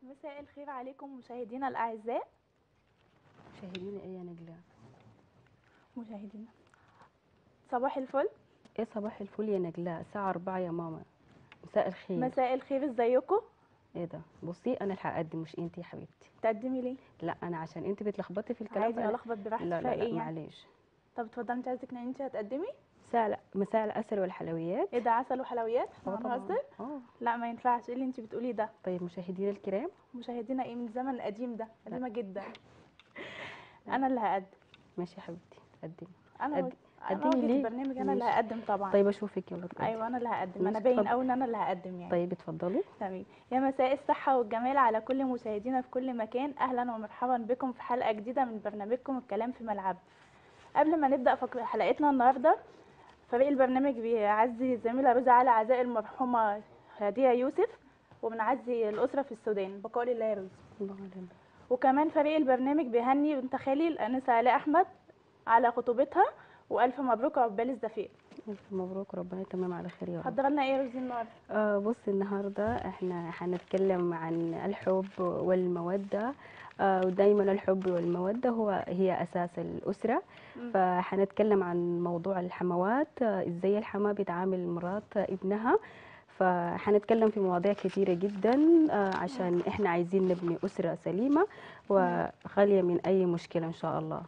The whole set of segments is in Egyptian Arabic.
مساء الخير عليكم مشاهدينا الأعزاء مشاهدينا ايه يا نجلاء مشاهدينا صباح الفل ايه صباح الفل يا نجلاء الساعة 4 يا ماما مساء الخير مساء الخير ازيكم ايه ده بصي انا اللي هقدم مش انت يا حبيبتي تقدمي ليه لا انا عشان انت بتلخبطي في الكلام عادي أنا- الخبط براحتي لا فيها لا لا ايه يعني معلش طب اتفضلي انت عايزك ان انت هتقدمي مساء مساء العسل والحلويات ايه ده عسل وحلويات آه احنا طبعاً. هنهزر اه لا ما ينفعش ايه اللي انت بتقوليه ده طيب مشاهدينا الكرام مشاهدينا ايه من الزمن القديم ده قديمه جدا انا اللي هقدم ماشي يا حبيبتي قدمي انا قد- وج- انا قدمي وجهة ليه؟ البرنامج انا اللي ماشي. هقدم طبعا طيب اشوفك يلا تقدمي. ايوه انا اللي هقدم انا ماشي، باين اتفضل. قوي ان انا اللي هقدم يعني طيب اتفضلي تمام يا مساء الصحة والجمال على كل مشاهدينا في كل مكان أهلا ومرحبا بكم في حلقة جديدة من برنامجكم الكلام في ملعب قبل ما نبدأ فقر- حلقتنا النهاردة فريق البرنامج بيعزي الزميلة روزا على عزاء المرحومة هدية يوسف وبنعزي الأسرة في السودان بقول الله يا روزا الله عليك وكمان فريق البرنامج بيهني بنت خالي الأنسة آلاء أحمد على خطوبتها وألف مبروك عقبال الزفير الف مبروك ربنا يتمم على خير يا رب حضر لنا إيه يا روزي النهاردة آه بص النهاردة احنا هنتكلم عن الحب والمودة آه ودايما الحب والمودة هو هي أساس الأسرة مم. فهنتكلم عن موضوع الحموات آه ازاي الحما بتعامل مرات ابنها فهنتكلم في مواضيع كثيرة جدا آه عشان احنا عايزين نبني أسرة سليمة وخالية من أي مشكلة إن شاء الله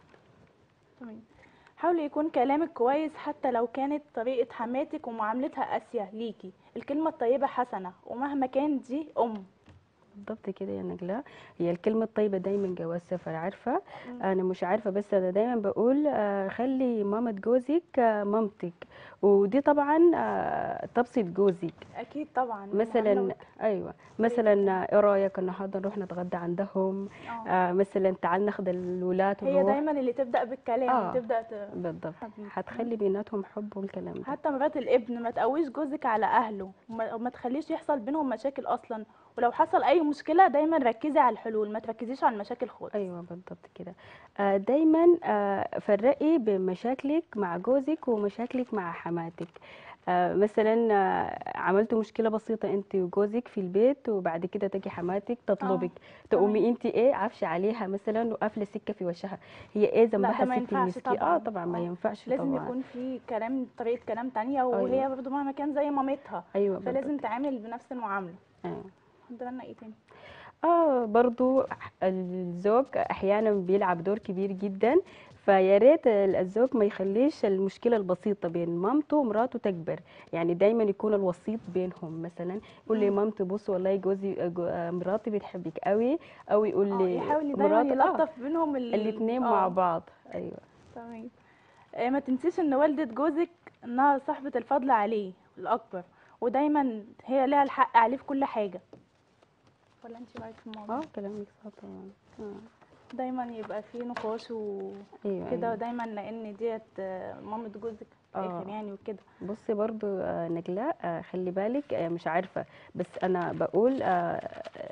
تمام حاولي يكون كلامك كويس حتى لو كانت طريقة حماتك ومعاملتها قاسية ليكي الكلمة الطيبة حسنة ومهما كانت دي أم بالضبط كده يا نجلاء هي الكلمة الطيبة دايما جواز سفر عارفة مم. أنا مش عارفة بس أنا دايما بقول آه، خلي مامة جوزك آه، مامتك ودي طبعا آه، تبسط جوزك أكيد طبعا مثلا المعاملة أيوة مثلا آه، إيه رأيك النهاردة نروح نتغدى عندهم آه. آه، مثلا تعال ناخد الولاد هي ونروح دايما اللي تبدأ بالكلام آه. تبدأ ت... بالضبط حبيبي. هتخلي بيناتهم حب والكلام ده حتى مرات الابن ما تقويش جوزك على أهله وما وما تخليش يحصل بينهم مشاكل أصلا ولو حصل أي مشكلة دايما ركزي على الحلول ما تركزيش على المشاكل خالص ايوه بالضبط كده آه، دايما آه، فرقي بين مشاكلك مع جوزك ومشاكلك مع حماتك آه، مثلا آه، عملتوا مشكله بسيطه انت وجوزك في البيت وبعد كده تجي حماتك تطلبك تقومي انت ايه عفشه عليها مثلا وقافله سكه في وشها هي ايه لا ذنبها ده ما ستي ينفعش مسكين اه طبعا طبعا ما آه. ينفعش لازم طبعا يكون في كلام طريقة كلام تانية وهي أيوة. برضه مهما كان زي مامتها ايوه فلازم بالضبط تعامل بنفس المعاملة آه. حضر لنا ايه تاني اه برضو الزوج احيانا بيلعب دور كبير جدا فيا ريت الزوج ما يخليش المشكله البسيطه بين مامته ومراته تكبر يعني دايما يكون الوسيط بينهم مثلا يقول لي مم. مامتي بص والله جوزي جو- آه، مراتي بتحبك قوي او يقول اه لي يحاول دايما مراتي- آه، يلطف بينهم ال- الاتنين آه، مع بعض ايوه تمام آه، ما تنسيش ان والدة جوزك انها صاحبة الفضل عليه الاكبر ودايما هي لها الحق عليه في كل حاجة ولا انت رايك في الموضوع اه كلامك صح طبعا آه. دايما يبقى في نقاش وكده ايوه أيوة. ودايما لان ديت آه، مامة جوزك في الاخر آه. يعني وكده بصي برضو آه، نجلاء آه، خلي بالك آه، مش عارفة بس أنا بقول آه،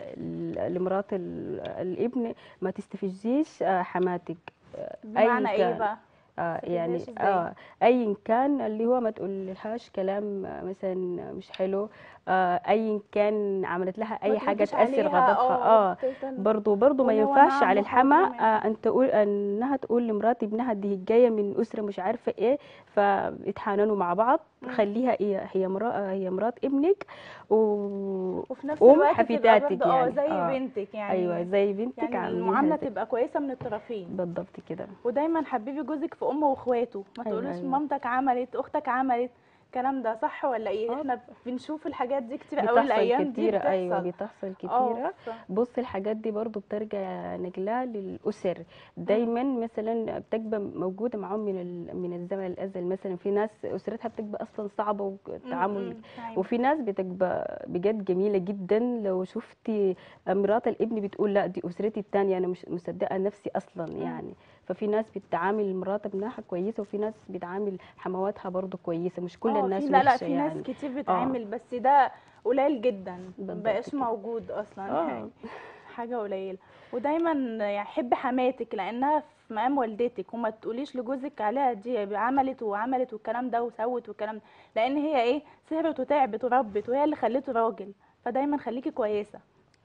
ل- لمرات ال- الابن ما تستفزيش آه، حماتك آه، بمعنى أيا ايه كان. بقى آه تستفزهاش يعني إزاي؟ اه ايا كان اللي هو ما تقولهاش كلام آه، مثلا مش حلو آه ايا كان عملت لها ما اي حاجه تردش تاثر عليها، غضبها اه تفضل- برضو برضو ما قولي هو ينفعش نعم على وحاضر الحما ما آه ان تقول انها تقول لمرات ابنها دي جايه من اسره مش عارفه ايه فيتحاننوا مع بعض مم. خليها هي هي مرات هي مرات ابنك و وفي نفس أم الوقت تبقى حفيداتك برضه اه يعني. زي آه. بنتك يعني ايوه زي بنتك يعني عاملينها المعاملة زي- تبقى كويسة من الطرفين بالضبط كده ودايما حببي جوزك في امه واخواته ما أيوة، تقولوش أيوة. مامتك عملت اختك عملت الكلام ده صح ولا ايه آه. احنا بنشوف الحاجات دي كتير قوي بتحصل الايام دي كتيرة بتحصل ايوه بتحصل اه كتيرة ف- بص الحاجات دي برضو بترجع يا نجلاء للأسر دايما مثلا بتبقى موجودة معاهم من ال- من الزمن الأزل مثلا في ناس أسرتها بتبقى أصلا صعبة م- والتعامل م- أيوة. وفي ناس بتبقى بجد جميلة جدا لو شفتي مرات الابن بتقول لا دي أسرتي التانية أنا مش مصدقة نفسي أصلا يعني ففي ناس بتعامل مرات ابنها كويسة وفي ناس بتعامل حمواتها برضو كويسة مش كل اه الناس في لا لا وحشة في يعني ناس كتير بتعامل بس ده قليل جدا بالضبط مبقاش كده. موجود اصلا اه يعني حاجة قليلة ودايما يعني حب حماتك لانها في مقام والدتك وما تقوليش لجوزك عليها دي عملت وعملت والكلام ده وسوت والكلام ده لان هي ايه سهرت وتعبت وربت وهي اللي خلته راجل فدايما خليكي كويسة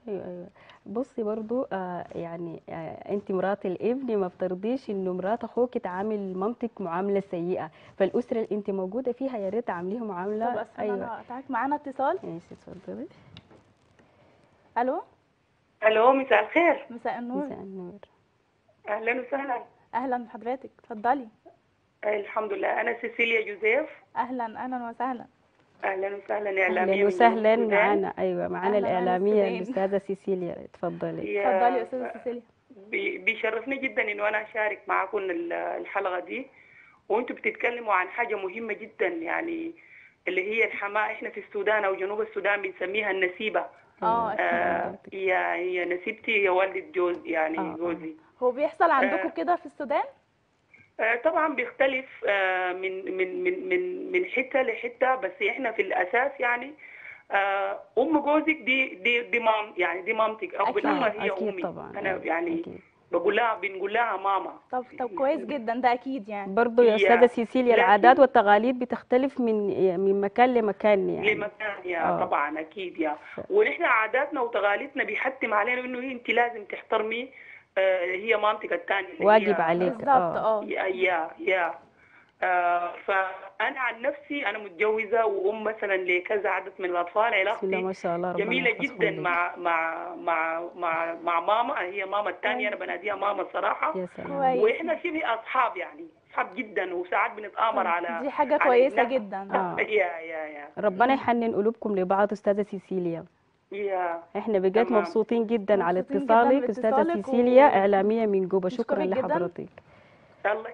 ايوه ايوه بصي برضو آه يعني آه انت مرات الابن ما بترضيش انه مرات اخوك تعامل مامتك معامله سيئه فالاسره اللي انت موجوده فيها يا ريت تعامليها طب معامله استنى ايوه انا هقطعك معانا اتصال ماشي اتفضلي الو الو مساء الخير مساء النور مساء النور اهلا وسهلا اهلا بحضرتك اتفضلي الحمد لله انا سيسيليا جوزيف اهلا اهلا وسهلا اهلا وسهلا اعلاميه اهلا من وسهلا السودان. معانا ايوه معانا أهلاً، أهلاً الاعلاميه السودان. الاستاذه سيسيليا اتفضلي يا- اتفضلي يا استاذه سيسيليا بي- بيشرفني جدا انه انا اشارك معاكم ال- الحلقه دي وانتم بتتكلموا عن حاجه مهمه جدا يعني اللي هي الحماة احنا في السودان او جنوب السودان بنسميها النسيبه اه آه أكيد. هي هي نسيبتي هي والدة جوز يعني آه، آه. جوزي هو بيحصل عندكم آه. كده في السودان آه، طبعا بيختلف آه، من من من من من حته لحته بس احنا في الاساس يعني آه، ام جوزك دي دي دي مام يعني دي مامتك او أكيد، بالأمر هي اكيد امي طبعا انا أيوة، يعني أكيد. بقول لها بنقول لها ماما طب طب كويس جدا ده اكيد يعني برضو يا هي- استاذه سيسيليا لكن- العادات والتقاليد بتختلف من من مكان لمكان يعني لمكان يا آه. طبعا اكيد يا ونحن عاداتنا وتقاليدنا بيحتم علينا انه انت لازم تحترمي آه، هي مامتك الثانيه واجب عليك بالظبط اه اه يا يا يا آه فانا عن نفسي انا متجوزه وام مثلا لكذا عدد من الاطفال بسم الله علاقتي ما شاء الله ربنا جميله يحفظكم جدا لك. مع مع مع مع مع ماما هي ماما الثانيه انا بناديها ماما الصراحه يا سلام كويس واحنا شبه اصحاب يعني اصحاب جدا وساعات بنتآمر على دي حاجه على كويسه ابنها. جدا آه. يا يا يا ربنا يحنن قلوبكم لبعض استاذه سيسيليا يا احنا بجد تمام. مبسوطين جدا على مبسوطين جداً اتصالك استاذه باتصالك و- سيسيليا اعلاميه من جوبا نشكرك شكرا جداً. لحضرتك الله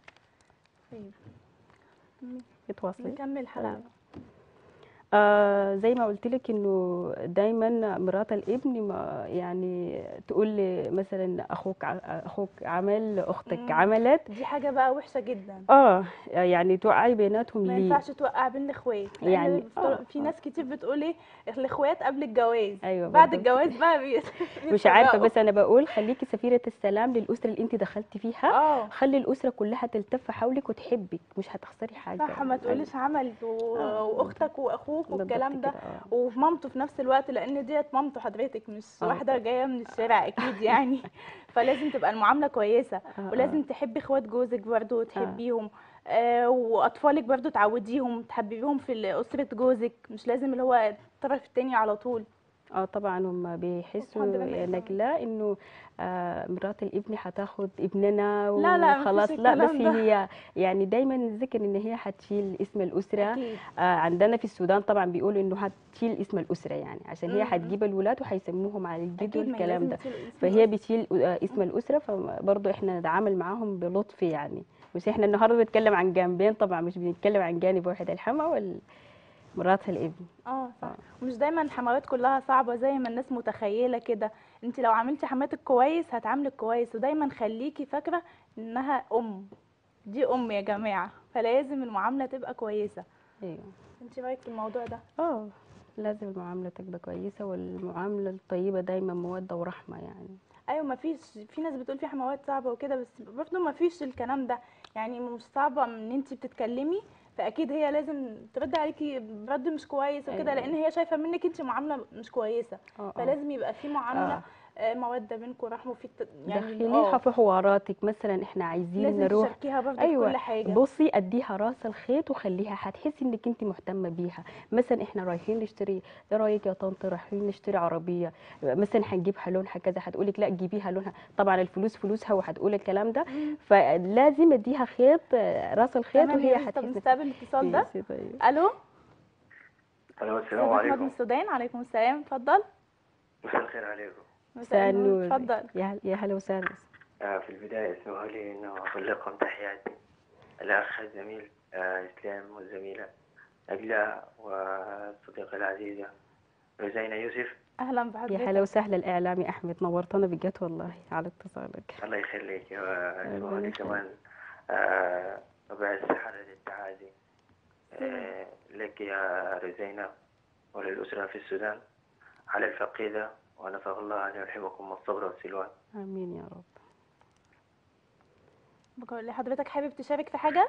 اتواصلي نكمل الحلقه آه زي ما قلت لك انه دايما مرات الابن ما يعني تقول لي مثلا اخوك ع- اخوك عمل اختك مم. عملت دي حاجه بقى وحشه جدا اه يعني توعي بيناتهم ما ليه ينفعش توقع بين الاخوات لأن يعني- بفتر- آه، في آه. ناس كتير بتقول ايه الاخوات قبل الجواز ايوه بعد برضه. الجواز بقى بي... مش عارفه بيتفرقوا. بس انا بقول خليكي سفيره السلام للاسره اللي انت دخلتي فيها اه خلي الاسره كلها تلتف حولك وتحبك مش هتخسري حاجه صح ما تقوليش عملت و... آه، واختك واخوك بالضبط والكلام ده كده، آه. ومامته في نفس الوقت لان ديت مامته حضرتك مش آه. واحده جايه من الشارع اكيد يعني فلازم تبقى المعامله كويسه آه، ولازم آه. تحبي اخوات جوزك برضو وتحبيهم آه واطفالك برضو تعوديهم تحببيهم في اسره جوزك مش لازم اللي هو الطرف التاني على طول اه طبعا هم بيحسوا وبحضر الله انك لا انه آه مرات الابن هتاخد ابننا لا، لا، مفيش وخلاص لا بس الكلام ده. هي يعني دايما نذكر ان هي هتشيل اسم الاسره اكيد آه عندنا في السودان طبعا بيقولوا انه هتشيل اسم الاسره يعني عشان هي مم. هتجيب الولاد وهيسموهم على الجد اكيد ما هي والكلام لازم ده تشيل اسم فهي الأسرة. بتشيل آه، اسم الاسره فبرضه احنا نتعامل معاهم بلطف يعني مش احنا النهارده بنتكلم عن جانبين طبعا مش بنتكلم عن جانب واحد الحما والمرات الابن اه صح آه. مش دايما الحموات كلها صعبة زي ما الناس متخيلة كده انت لو عملتي حماتك كويس هتعاملك كويس ودايما خليكي فاكرة انها ام دي ام يا جماعة فلازم المعاملة تبقى كويسة ايوه انت رايك في الموضوع ده اه لازم المعاملة تبقى كويسة والمعاملة الطيبة دايما مودة ورحمة يعني ايوه ما فيش في ناس بتقول في حموات صعبة وكده بس برضه ما فيش الكلام ده يعني مش صعبة ان انت بتتكلمي فاكيد هي لازم ترد عليكي برد مش كويس وكده أيوة. لان هي شايفة منك انت معاملة مش كويسة اه آه. فلازم يبقى في معامله آه. آه. موده بينكم ورحمه وفي الت... يعني دخليها آه، في حواراتك مثلا احنا عايزين لازم نروح تشاركيها برضه أيوة، في كل حاجه بصي اديها راس الخيط وخليها هتحسي انك انت مهتمه بيها مثلا احنا رايحين نشتري ايه رايك يا طنط رايحين نشتري عربيه مثلا هنجيب لونها كذا هتقولك لا جيبيها لونها طبعا الفلوس فلوسها وهتقول الكلام ده مم. فلازم اديها خيط آه، راس الخيط تمام وهي يا طب هتحس نستقبل الاتصال ده ماشي طيب. الو الو استاذ السلام احمد من عليكم السودان عليكم السلام اتفضل مساء الخير عليكم مساء النور اتفضل يا يا هلا وسهلا آه في البداية اسمحوا لي انه ابلغكم تحياتي الاخ الزميل آه اسلام والزميلة نجلاء والصديقة العزيزة روزينا يوسف اهلا يا بحضرتك هلا وسهلا الاعلامي احمد نورتنا بجد والله على اتصالك الله يخليك واسمحوا لي يخليك. كمان آه أبعث حالة التعازي آه لك يا روزينا وللأسرة في السودان على الفقيدة ونسأل الله أن يلحمكم الصبر والسلوان امين يا رب بقول لحضرتك حابب تشارك في حاجه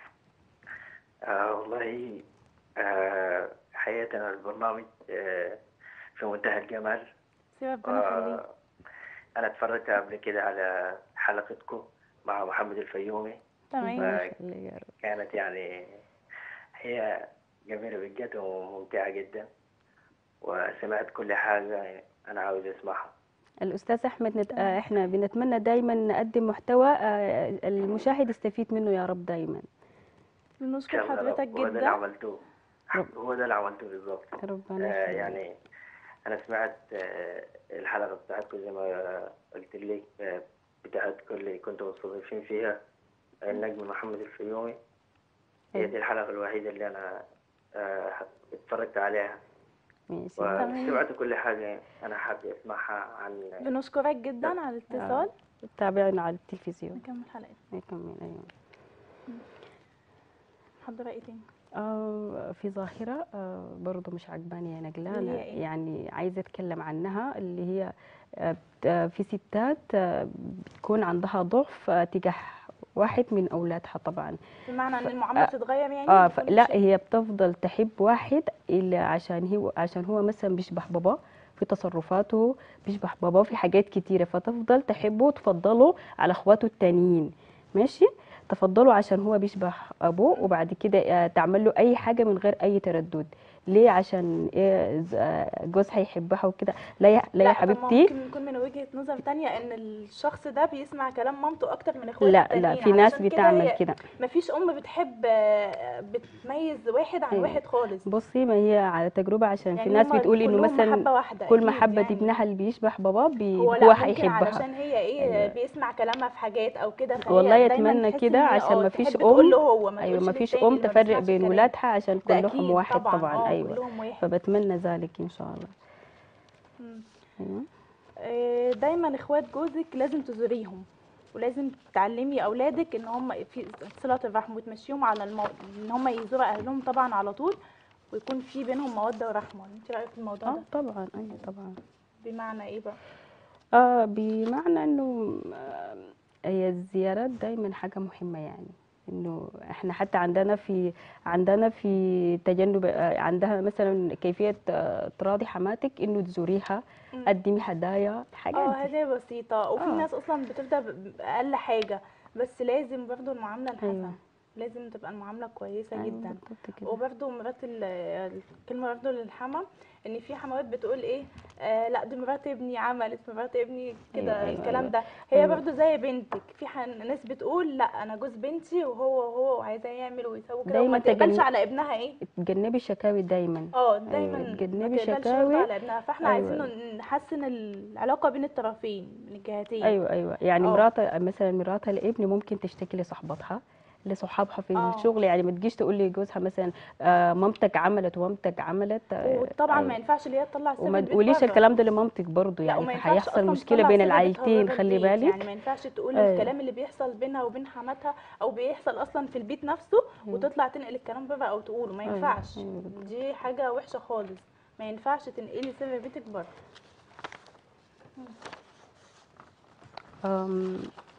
آه والله آه حقيقة البرنامج آه في منتهى الجمال ميرسي ربنا يخليك آه، أنا اتفرجت قبل كده على حلقتكم مع محمد الفيومي تمام ربنا يخليك يا رب. كانت يعني هي جميلة بجد وممتعة جدا وسمعت كل حاجة أنا عاوز أسمعها الأستاذ أحمد نت... آه، إحنا بنتمنى دايما نقدم محتوى آه، المشاهد يستفيد منه يا رب دايما بنشكر إن شاء الله حضرتك هو ده اللي جدا عملته رب- هو ده اللي عملته بالظبط ربنا آه، يخليك. يعني أنا سمعت آه، الحلقة بتاعتكم زي ما قلت لك آه، بتاعتكم اللي كنتوا مستضيفين فيها النجم محمد الفيومي هي أيوة. دي الحلقة الوحيدة اللي أنا آه، اتفرجت عليها ماشي وسمعت كل حاجة أنا حابب أسمعها عن بنشكرك جدا على الاتصال تابعنا على التلفزيون نكمل حلقتنا نكمل أيوة. حضر ايه تاني آه في ظاهرة آه برضو مش عجباني يا نجلاء اللي هي أنا إيه؟ يعني عايزة أتكلم عنها اللي هي آه بت- آه، في ستات آه بتكون عندها ضعف آه تجاه واحد من أولادها طبعا بمعنى ان المعامله آه، بتتغير يعني اه بتكون ف- لا شيء- هي بتفضل تحب واحد إلا عشان هو عشان هو مثلا بيشبه بابا في تصرفاته بيشبه بابا في حاجات كتيرة فتفضل تحبه وتفضله على اخواته التانيين ماشي تفضله عشان هو بيشبه ابوه وبعد كده آه، تعمل له اي حاجة من غير اي تردد ليه عشان إيه ز- آه، جوزها يحبها وكده لا يا لا يا طب ما حبيبتي ممكن يكون من وجهة نظر تانية ان الشخص ده بيسمع كلام مامته اكتر من اخواته لا لا التانيين في ناس علشان كده بتعمل هي كده مفيش ام بتحب آه، بتميز واحد عن أيوة. واحد خالص بصي ما هي على تجربة عشان في يعني ناس هما بتقول انه كلهم مثلا محبة واحدة كل أكيد محبة يعني. ابنها اللي بيشبه باباه بي هو هو لا ممكن هيحبها علشان هي ايه أيوة. بيسمع كلامها في حاجات او كده فهي والله دايما يتمنى تحس كده إن هي عشان اه ما فيش تحب تقول ام له هو ما ايوه تقولش ما فيش للتاني ام اللي ما تفرق بيسمعش بين كلام. ولادها عشان ده كلهم اكيد واحد طبعا طبعا اه ايوه كلهم واحد فبتمنى ذلك ان شاء الله مم. ايوه آه، دايما اخوات جوزك لازم تزوريهم ولازم تعلمي اولادك ان هم في صله الرحم وتمشيهم على المو... ان هم يزوروا اهلهم طبعا على طول ويكون في بينهم موده ورحمه انت رايك في الموضوع اه ده طبعا ايوه طبعا بمعنى ايه بقى اه بمعنى انه آه، هي الزيارات دايما حاجة مهمة يعني انه احنا حتى عندنا في عندنا في تجنب آه، عندها مثلا كيفية آه، تراضي حماتك انه تزوريها مم. قدمي هدايا اه الحاجات دي هدايا بسيطه وفي آه. ناس اصلا بتبدا ب- باقل حاجه بس لازم برضو المعامله الحسنه أيوة. لازم تبقى المعامله كويسه أيوة جدا بالضبط كده. وبرده مرات ال- الكلمه برده للحما ان في حموات بتقول ايه آه لا دي مرات ابني عملت مرات ابني كده أيوة، أيوة، الكلام أيوة. ده هي أيوة. برده زي بنتك في ح- ناس بتقول لا انا جوز بنتي وهو وهو وعايزاه يعمل ويسوي كده دايماً وما تقبلش تجن- على ابنها ايه تجنبي الشكاوي دايما اه دايما أيوة، ما تجنبي تقبلش شكاوي. برضه على ابنها فاحنا أيوة. عايزين نحسن العلاقه بين الطرفين من الجهتين ايوه ايوه يعني آه. مراتها مثلا مراتها الابن ممكن تشتكي لصاحبتها لصحابها في آه. الشغل يعني ما تجيش تقول لجوزها مثلا آه مامتك عملت ومامتك عملت آه، وطبعا ما أيوة. ينفعش اللي هي تطلع سر وما البيت تقوليش بره. الكلام ده لمامتك برضه لا يعني وما ينفعش فهيحصل أصلاً مشكله تطلع بين سر العائلتين بره خلي البيت، بالك يعني ما ينفعش تقول أيوة. الكلام اللي بيحصل بينها وبين حماتها او بيحصل اصلا في البيت نفسه وتطلع تنقل الكلام بره او تقوله ما أيوة، ينفعش أيوة بالظبط. دي حاجه وحشه خالص ما ينفعش تنقلي سر بيتك بره أم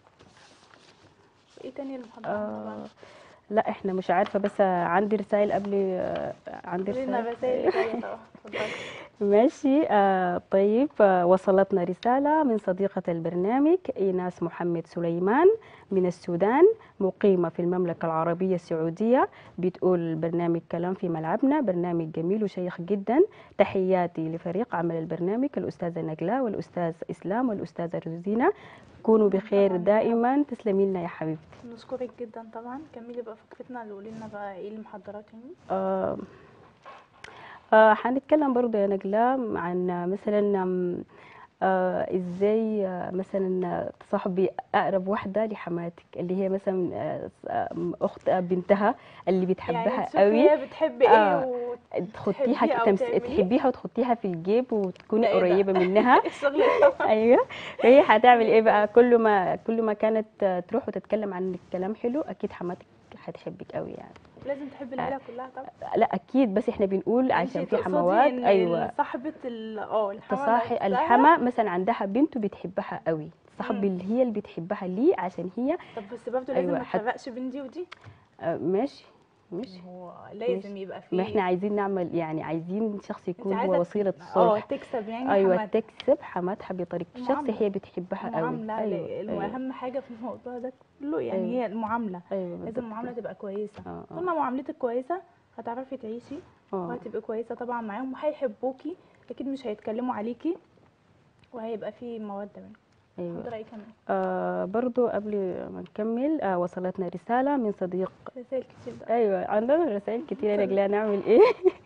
ايه تاني المحاضره آه لا احنا مش عارفه بس عندي رسائل قبل آه، عندي لنا رسائل رسائل جايه طبعا اتفضلي ماشي آه طيب آه وصلتنا رسالة من صديقة البرنامج إيناس محمد سليمان من السودان مقيمة في المملكة العربية السعودية بتقول البرنامج كلام في ملعبنا برنامج جميل وشيق جدا تحياتي لفريق عمل البرنامج الأستاذة نجلاء والأستاذ إسلام والأستاذة روزينا كونوا بخير طبعاً. دائما تسلمي لنا يا حبيبتي نشكرك جدا طبعا كملي بقى فقرتنا اللي قولي لنا بقى ايه المحاضرات يعني آه آه حنتكلم برضو يا نجلاء عن مثلا آم، آه ازاي آه مثلا تصاحبي اقرب واحده لحماتك اللي هي مثلا آه، آم، اخت بنتها اللي بتحبها يعني تشوفي قوي هي بتحب ايه آه. و... تحطيها تحبيها أو تمس... تعمليه؟ تحبيها وتحطيها في الجيب وتكوني ده إيه ده؟ قريبه منها الشغل ده ايوه هي هتعمل ايه بقى كل ما كل ما كانت آه، تروح وتتكلم عن الكلام حلو اكيد حماتك هتحبك قوي يعني لازم تحب العيله كلها طبعا لا اكيد بس احنا بنقول عشان انتي في تقصدي حموات إن ايوه صاحبة ال اه الحما تصاحي نفسها- الحما مثلا عندها بنته بتحبها قوي صاحب مم. اللي هي اللي بتحبها ليه عشان هي طب بس برضه لازم أيوة، ما حت- تفرقش بين دي ودي آه، ماشي مش هو لازم يبقى فيه ما احنا عايزين نعمل يعني عايزين شخص يكون عايزة هو وسيله اه الصلح تكسب يعني ايوه حماتك. تكسب حماتها بطريقه شخص المعاملة. هي بتحبها قوي المعاملة ايوه أيوة. ايوه, أهم حاجة في الموضوع ده كله يعني أيوة. هي المعاملة أيوة لازم بالظبط المعاملة تبقى كويسة اه طول ما معاملتك كويسة هتعرفي تعيشي اه وهتبقي كويسة طبعا معاهم وهيحبوكي أكيد مش هيتكلموا عليكي وهيبقى في مودة بينكم ايوه خد رأيك كمان آه برضو قبل ما نكمل آه وصلتنا رسالة من صديق رسائل كتير بقى أيوة عندنا رسائل كتير أنا قلنا نعمل إيه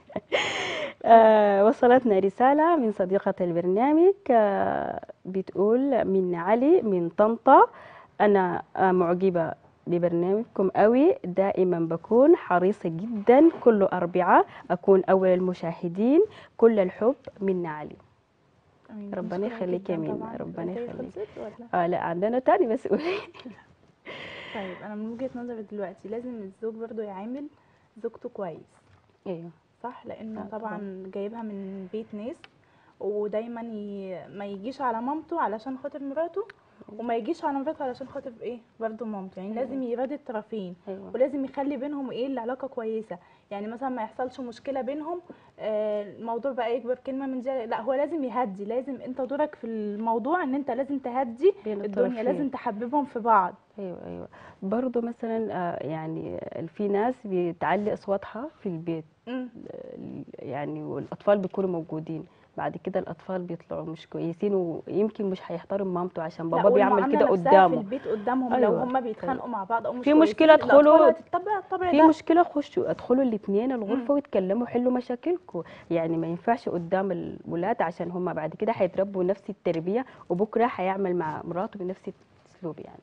آه وصلتنا رسالة من صديقة البرنامج آه بتقول من علي من طنطا أنا آه معجبة ببرنامجكم قوي دائما بكون حريصة جدا كل أربعاء أكون أول المشاهدين كل الحب من علي أمين. ربنا مشكورة يخليك يا جداً مينا، طبعاً. ربنا الرسائل يخليك. خلصت ولا آه لا عندنا تاني بس قولي طيب أنا من وجهة نظري دلوقتي لازم الزوج برضو يعامل زوجته كويس أيوه صح لانه آه، طبعا جايبها من بيت ناس ودايما ي... ما يجيش على مامته علشان خاطر مراته وما يجيش على مراته علشان خاطر ايه برضه مامته يعني لازم يراضي الطرفين أيوه ولازم يخلي بينهم ايه العلاقه كويسه يعني مثلا ما يحصلش مشكله بينهم آه، الموضوع بقى يكبر كلمه من دي لا هو لازم يهدي لازم انت دورك في الموضوع ان انت لازم تهدي بين الدنيا الطرفين. لازم تحببهم في بعض ايوه ايوه برضه مثلا آه، يعني في ناس بتعلي اصواتها في البيت مم. آه، يعني والاطفال بيكونوا موجودين بعد كده الاطفال بيطلعوا مش كويسين ويمكن مش هيحترم مامته عشان لا، بابا بيعمل والمعاملة كده نفسها قدامه في البيت قدامهم لو أيوة، هما بيتخانقوا مع بعض او مش في كويسين، مشكلة الأطفال ادخلوا- هتتبع الطبع في ده مشكله خشوا ادخلوا الاثنين الغرفه مم. ويتكلموا حلوا مشاكلكم يعني ما ينفعش قدام الولاد عشان هم بعد كده هيتربوا نفس التربيه وبكره هيعمل مع مراته بنفس الاسلوب يعني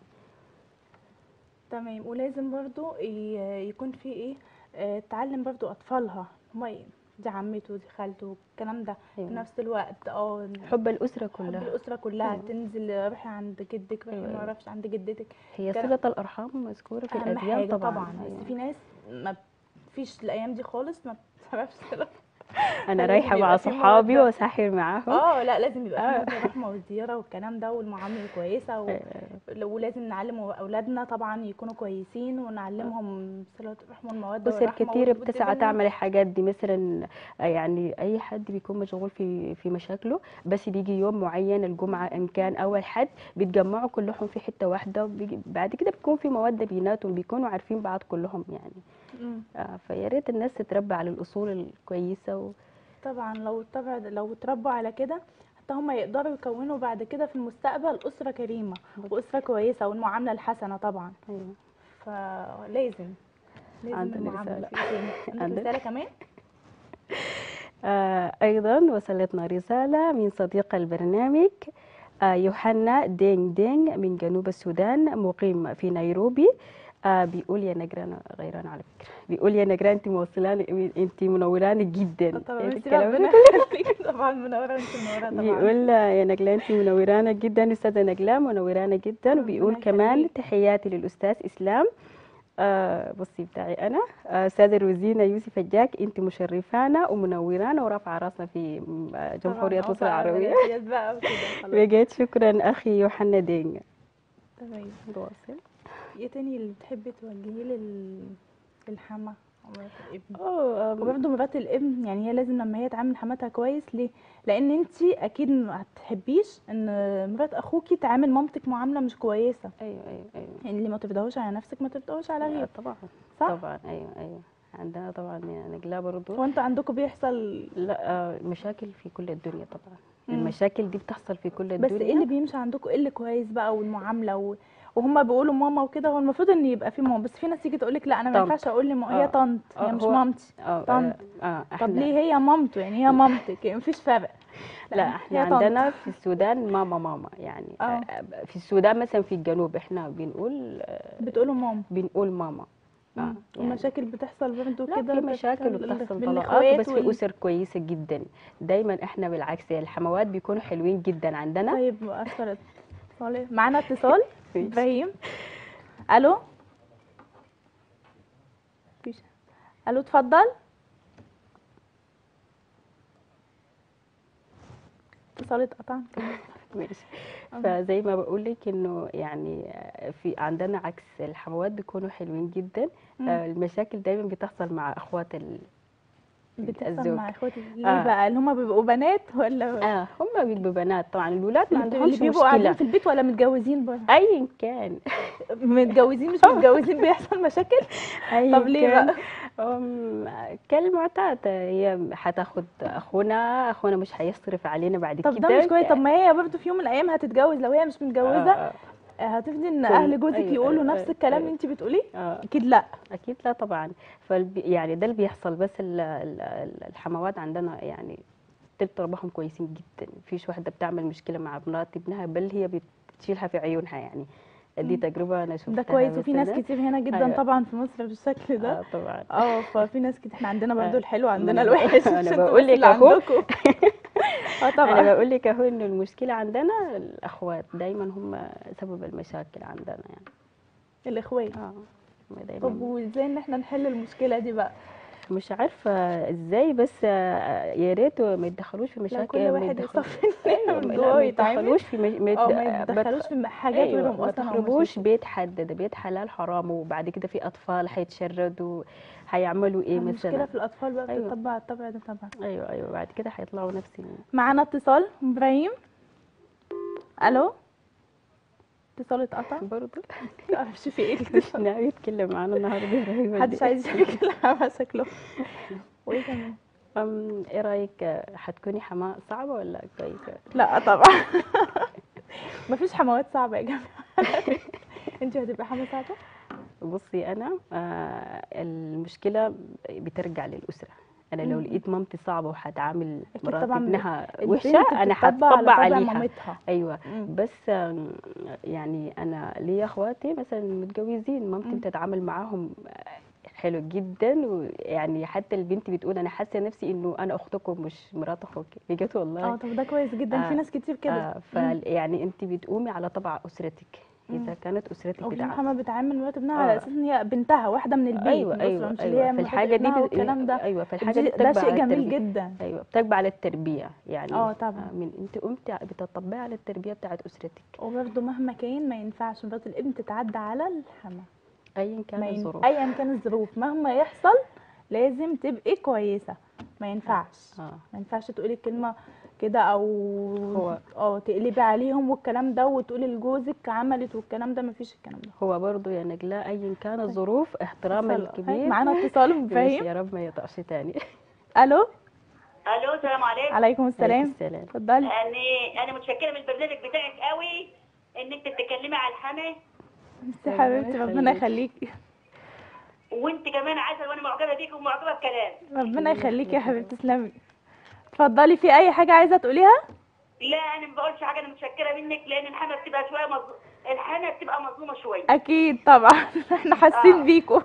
تمام ولازم برضو ي- يكون في ايه آه، تعلم برضو اطفالها هما إيه؟ دي عمته دي خالته الكلام ده في أيوة. نفس الوقت اه حب الاسره حب كلها الاسره كلها أيوة. تنزل روحي عند جدك روحي أيوة، ما أيوة. اعرفش عند جدتك هي كان- صله الارحام مذكوره في اهم الاديان حاجه طبعا, طبعا أيوة. بس في ناس ما فيش الايام دي خالص ما بتعرفش انا فلازم رايحه مع يبقى في صحابي مودة. واسحر معاهم اه لا لازم يبقى آه. في مودة رحمه والزياره والكلام ده والمعامله الكويسه و... آه، ولازم نعلم اولادنا طبعا يكونوا كويسين ونعلمهم صله الرحم والموده أسر والرحمه كتير والود بتسعى بينهم. تعمل الحاجات دي مثلا آه، يعني أي حد بيكون مشغول في في مشاكله بس بيجي يوم معين الجمعة إن كان أول حد بيتجمعوا كلهم في حتة واحدة وبيجي بعد كده بيكون في مودة بيناتهم بيكونوا عارفين بعض كلهم يعني مم. آه، فيا ريت الناس تتربى على الأصول الكويسة و... طبعا لو اتبع لو اتربوا على كده حتى هم يقدروا يكونوا بعد كده في المستقبل أسرة كريمة وأسرة كويسة والمعاملة الحسنة طبعا أيوة. فلازم لازم عندنا المعاملة رسالة. في إيه تاني؟ عندك عندك؟ رسالة كمان؟ آه، أيضا وصلتنا رسالة من صديق البرنامج آه، يوحنا دينج دينج من جنوب السودان مقيم في نيروبي آه، بيقول يا نجران غيران على فكرة بيقول يا نجران انت موصلاني انت منوراني جدا طبعا إيه ميرسي الكلام ده؟ ربنا يخليك طبعا منورة وانت منورة طبعا بيقول يا نجلاء انت منورانا جدا استاذه نجلاء منورانا جدا ربنا وبيقول كمان يخليك. تحياتي للاستاذ اسلام آه بصي بتاعي انا آه، استاذه روزينا يوسف الجاك انت مشرفانا ومنورانا ورافعه راسنا في آه، جمهوريه طبعاً، مصر آه، العربيه بلديات بقى وكده خلاص بجد شكرا اخي يوحنا دينج تمام نواصل ايه تاني اللي بتحبي توجهيه لل للحما ومرات الابن اه آم، وبرضه مرات الابن يعني هي لازم لما هي تعامل حماتها كويس ليه لان انت اكيد ما هتحبيش ان مرات اخوكي تعامل مامتك معامله مش كويسه ايوه ايوه ايوه يعني اللي ما ترضاهوش على نفسك ما ترضاهوش على آه، غيرك طبعا صح طبعا ايوه ايوه عندنا طبعا يا نجلاء برضو هو انتوا عندكم بيحصل لا آه، مشاكل في كل الدنيا طبعا مم. المشاكل دي بتحصل في كل بس الدنيا ايه اللي بيمشي عندكم ايه اللي كويس بقى والمعامله و... وهم بيقولوا ماما وكده هو المفروض ان يبقى في ماما بس في ناس تيجي تقول لك لا انا ما طنط. ينفعش اقول لي ما هي آه. طنط آه، هي مش هو- مامتي اه طنط. اه آه، طب احنا ليه هي مامته يعني هي مامتك يعني مفيش فرق لا احنا هي طنط. عندنا في السودان ماما ماما يعني آه. آه، في السودان مثلا في الجنوب احنا بنقول آه، بتقولوا ماما بنقول ماما اه مم. يعني والمشاكل بتحصل برضه لا كده في مشاكل بتحصل وبتحصل بين طلاقات الإخوات بس وال- في اسر كويسه جدا دايما احنا بالعكس الحموات بيكونوا حلوين جدا عندنا طيب أثرت صالح معانا اتصال ماشي. ابراهيم الو مفيش الو اتفضل اتصال اتقطع ماشي فزي ما بقول لك انه يعني آه، في عندنا عكس الحموات بيكونوا حلوين جدا مم. آه، المشاكل دايما بتحصل مع اخوات ال... بتحصل الزوج. مع اخواتي ليه آه. بقى اللي هم بيبقوا بنات ولا اه هم بيبقوا بنات طبعا الولاد ما اللي عندهمش بيبقوا قاعدين مشكله في البيت ولا متجوزين برضه ايا كان متجوزين مش متجوزين بيحصل مشاكل أيا طب ليه كان. بقى أم، كالمعتاد هي هتاخد اخونا اخونا مش هيصرف علينا بعد طب كده ده مش كويس طب ما هي برضه في يوم من الايام هتتجوز لو هي مش متجوزه آه، هتفضي ان كل- اهل جوزك أيوة، يقولوا أيوة، نفس الكلام اللي أيوة. انت بتقوليه آه. اكيد لا اكيد لا طبعا فالبي يعني ده اللي بيحصل بس ال- ال- ال- الحموات عندنا يعني تلت ربهم كويسين جدا مفيش واحده بتعمل مشكله مع مرات ابنها بل هي بتشيلها في عيونها يعني دي مم. تجربه انا شفتها ده كويس وفي ناس مثلاً. كتير هنا جدا أيوة. طبعا في مصر بالشكل ده اه طبعا اه ففي ناس كتير احنا عندنا برضو آه. الحلو ما عندنا أنا الوحش أنا مش انتوا بقول بس لك اللي أهو. عندكم اه انا طبعا بقول لك اهو انه المشكله عندنا الاخوات دايما هم سبب المشاكل عندنا يعني الاخوات اه هم طب دايما وازاي ان احنا نحل المشكله دي بقى مش عارفه ازاي بس آه، يا ريت ما يتدخلوش في لو مشاكل كل ما واحد يتدخل- يصفي أيوة، من لا، جوه ما ويتعامل يتدخلوش في مش... ما اه ما يت- يتدخلوش في حاجات ايوه غيرهم ما اصلا أو تخربوش مشاكل. بيت حد ده بيت حلال حرام وبعد كده في اطفال هيتشردوا هيعملوا ايه المشكله مثلا في الاطفال بقى أيوة. بتطبع الطبع ده طبعا ايوه ايوه بعد كده هيطلعوا نفس ال- معانا اتصال ابراهيم الو اتصال اتقطع برضه معرفش في ايه مش ناوي يتكلم معانا النهارده يا رهيبة محدش دي. عايز يتكلم معاه شكله وايه كمان أم ايه رايك آه، هتكوني حماة صعبه ولا كويسه لا طبعا مفيش حموات صعبه يا جماعه انت هتبقى حموه صعبه بصي انا آه المشكله بترجع للاسره انا لو مم. لقيت مامتي صعبه وهتعامل أكيد مرات طبعاً ابنها البنت وحشه انا بتطبع على هتطبع طبع عليها مامتها ايوه مم. بس آم، يعني انا ليا اخواتي مثلا متجوزين مامتي مم. بتتعامل معاهم آه، حلو جدا ويعني حتى البنت بتقول انا حاسه نفسي انه انا اختكم مش مرات اخوك بجد والله اه طب ده كويس جدا في آه، ناس كتير كده آه فيعني انت بتقومي على طبع اسرتك مم. اذا كانت اسرتك وفي بتاع محمد بتعامل مرات ابنها على آه. اساس ان هي بنتها واحده من البيت ايوه من ايوه الأسرة، مش اللي هي ايوه في مرات الحاجه دي ابنها بت- والكلام ده ايوه في الحاجه دي- دي ده بتتبع شيء على جميل التربية. جدا ايوه بتتبع على التربيه يعني اه طبعا. من انت قمتي بتطبقي على التربيه بتاعت اسرتك وبرضه مهما كان ما ينفعش مرات الابن تتعدى على الحما ايا كان ما ين... الظروف ايا كان الظروف مهما يحصل لازم تبقي كويسه ما ينفعش اه ما ينفعش تقولي كلمه كده او هو- اه تقلبي عليهم والكلام ده وتقولي لجوزك عملت والكلام ده ما فيش الكلام ده هو برضو يا نجلاء ايا كان الظروف احترام اتصال. الكبير معانا اتصال ماشي فاهم يا رب ما يقطعش تاني الو الو السلام عليكم عليكم عليكم السلام السلام اتفضلي انا انا متشكره من البرنامج بتاعك قوي ان انت بتتكلمي على الحما بس يا حبيبتي ربنا يخليكي وانت كمان عسل وانا معجبه بيك ومعجبه بكلام ربنا يخليكي يا حبيبتي تسلمي اتفضلي في اي حاجه عايزه تقوليها لا انا ما بقولش حاجه انا متشكره منك لان الحما بتبقى شويه مظ... الحما بتبقى مظلومه شويه اكيد طبعا احنا حاسين آه. بيكوا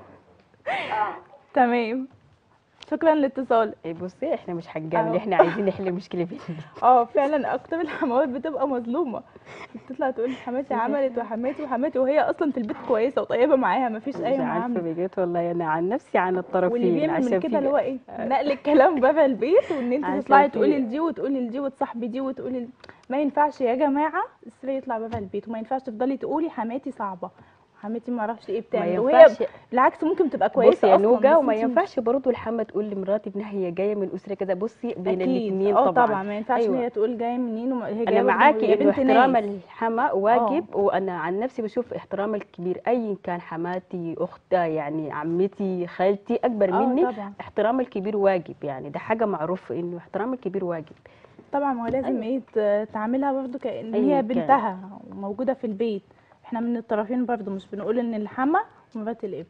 اه تمام شكرا للاتصال إيه بصي احنا مش هنجامل أهو. احنا عايزين نحل المشكله بينا اه فعلا اكتر الحموات بتبقى مظلومه بتطلع تقول حماتي عملت وحماتي وحماتي وهي اصلا في البيت كويسه وطيبه معاها مفيش اي مش عارفه معامله بجد والله انا عن نفسي عن الطرفين واللي بيعمل عشان من في كده اللي هو ايه آه. نقل الكلام بره البيت وان انت عشان تطلعي في- تقولي لدي وتقولي لدي وتصاحبي دي وتقولي ل- ما ينفعش يا جماعه السر يطلع بره البيت وما ينفعش تفضلي تقولي حماتي صعبه حماتي ما اعرفش ايه ما بتعمل وهي ينفعش بالعكس ممكن تبقى كويسه بصي يا اصلا نوجا بس وما انت- ينفعش برضه الحما تقول لمرات ابنها هي جايه من اسره كذا بصي بين اكيد الاثنين اه طبعا طبعا ما ينفعش ان أيوة. هي تقول جايه منين وما هي انا جايه برضه معاكي هي انه بنت احترام ناس. الحما واجب وانا عن نفسي بشوف احترام الكبير ايا كان حماتي اختها يعني عمتي خالتي اكبر اه مني طبعا احترام الكبير واجب يعني ده حاجه معروفه انه احترام الكبير واجب طبعا ما هو لازم أيوة. ايه ت- تعاملها برضو كأن أيا هي كان. بنتها وموجودة في البيت احنا من الطرفين برضو مش بنقول ان الحما مرات الابن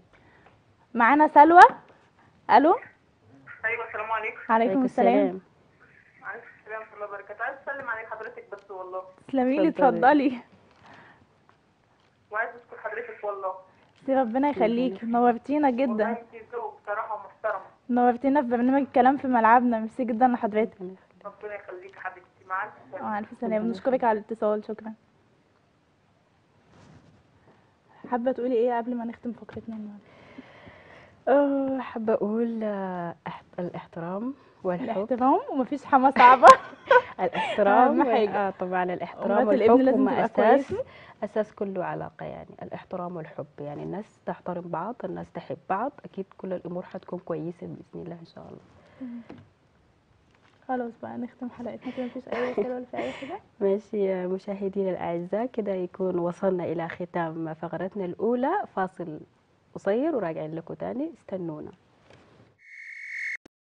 معانا سلوى الو ايوه السلام عليكم عليكم السلام عليكم السلام ورحمه الله وبركاته عايز اسلم عليك حضرتك بس والله تسلمي لي اتفضلي. اتفضلي وعايز اشكر حضرتك والله سي ربنا يخليكي نورتينا والله جدا انت ذوق بصراحه محترمه نورتينا في برنامج كلام في ملعبنا ميرسي جدا لحضرتك ربنا يخليك يا حبيبتي مع الف سلامه مع الف سلامه نشكرك على الاتصال شكرا حابه تقولي ايه قبل ما نختم فقرتنا النهارده أه حابه اقول آه، احت- الاحترام والحب الاحترام ومفيش حما صعبه الاحترام أهم حاجة. آه طبعا الاحترام أمهات الابن والحب لازم هم تبقى اساس كويسة. اساس كل علاقه يعني الاحترام والحب يعني الناس تحترم بعض الناس تحب بعض اكيد كل الامور حتكون كويسه باذن الله ان شاء الله خلاص بقى نختم حلقتنا كده مفيش اي رساله ولا في اي حاجه ماشي يا مشاهدينا الاعزاء كده يكون وصلنا الى ختام فقرتنا الاولى فاصل قصير وراجعين لكم تاني استنونا